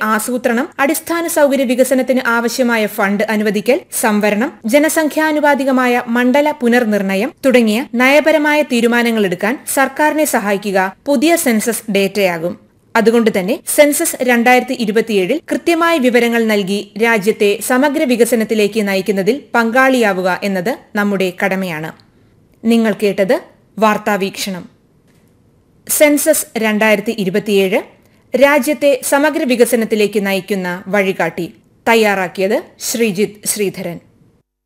ആസൂത്രണം അടിസ്ഥാന സൗകര്യ വികസനത്തിന് ആവശ്യമായ ഫണ്ട് അനുവദിക്കൽ സംവരണം ജനസംഖ്യാനുപാതികമായ മണ്ഡല പുനർനിർണയം തുടങ്ങിയ നയപരമായ തീരുമാനങ്ങളെടുക്കാൻ സർക്കാരിനെ സഹായിക്കുക പുതിയ സെൻസസ് ഡേറ്റയാകും അതുകൊണ്ട് തന്നെ സെൻസസ് രണ്ടായിരത്തി ഇരുപത്തിയേഴിൽ കൃത്യമായ വിവരങ്ങൾ നൽകി രാജ്യത്തെ സമഗ്ര വികസനത്തിലേക്ക് നയിക്കുന്നതിൽ പങ്കാളിയാവുക എന്നത് നമ്മുടെ കടമയാണ് നിങ്ങൾ കേട്ടത് വാർത്താവീക്ഷണം സെൻസസ് രണ്ടായിരത്തി ഇരുപത്തിയേഴ് രാജ്യത്തെ സമഗ്ര വികസനത്തിലേക്ക് നയിക്കുന്ന വഴികാട്ടി തയ്യാറാക്കിയത് ശ്രീജിത്ത് ശ്രീധരൻ